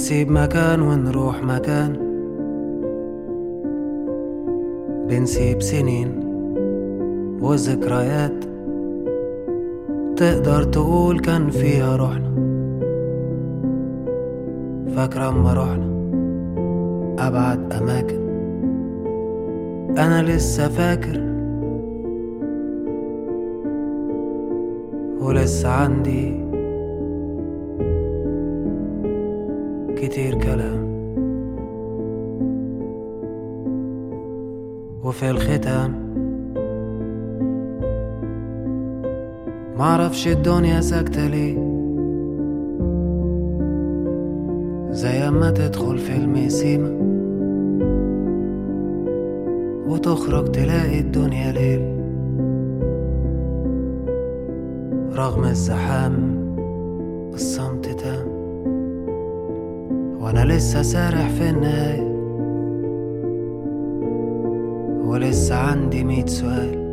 بنسيب مكان ونروح مكان بنسيب سنين وذكريات تقدر تقول كان فيها روحنا فاكرة اما روحنا أبعد أماكن أنا لسه فاكر ولسه عندي كتير كلام وفي الختام معرفش الدنيا ساكتة ليه زي اما تدخل فيلم سيما وتخرج تلاقي الدنيا ليل رغم الزحام الصمت تام وانا لسه سارح في النهاية ولسه عندي ميت سؤال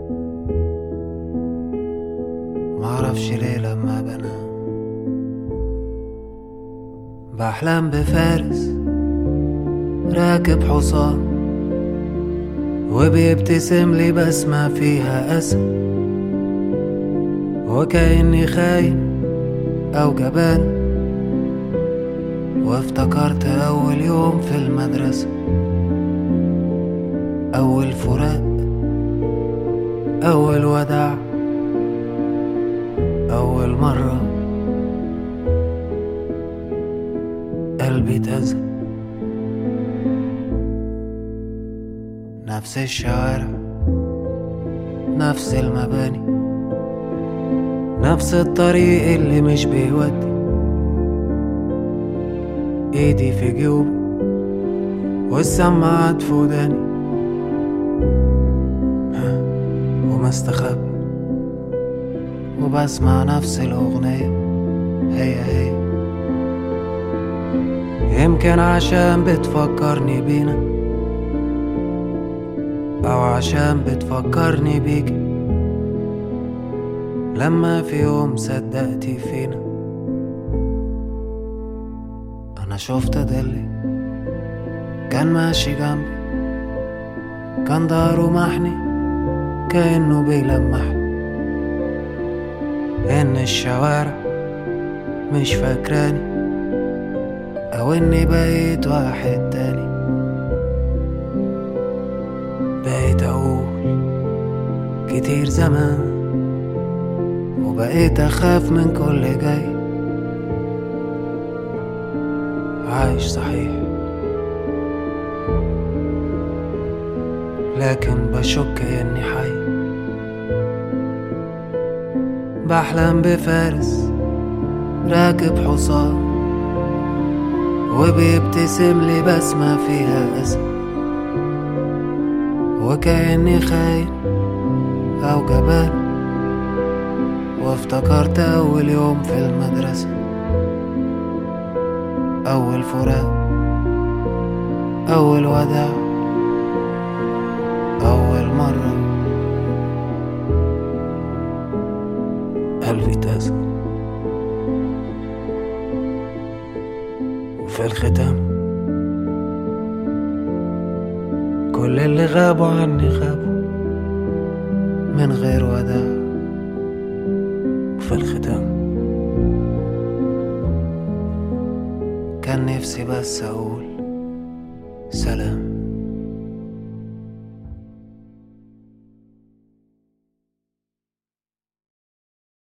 معرفش ليه لما بنام بحلم بفارس راكب حصان وبيبتسم لي بسمة فيها أسى وكأني خاين أو جبان وافتكرت أول يوم في المدرسة أول فراق أول وداع أول مرة قلبي تزن نفس الشوارع نفس المباني نفس الطريق اللي مش بيودي ايدي في جيوبي والسماعات في وداني ومستخبي وبسمع نفس الأغنية هي هي يمكن عشان بتفكرني بينا أو عشان بتفكرني بيك لما في يوم صدقتي فينا أنا شفت ضلي كان ماشي جنبي كان ضهره محني كأنه بيلمحني إن الشوارع مش فاكراني أو إني بقيت واحد تاني بقيت أقول كتير زمان وبقيت أخاف من كل جاي عايش صحيح لكن بشك إني حي بحلم بفارس راكب حصان وبيبتسم لي بسمة فيها أسى وكأني خاين أو جبان وافتكرت أول يوم في المدرسة أول فراق أول وداع أول مرة قلبي تازن وفي الختام كل اللي غابوا عني غابوا من غير وداع وفي الختام كان نفسي بس أقول سلام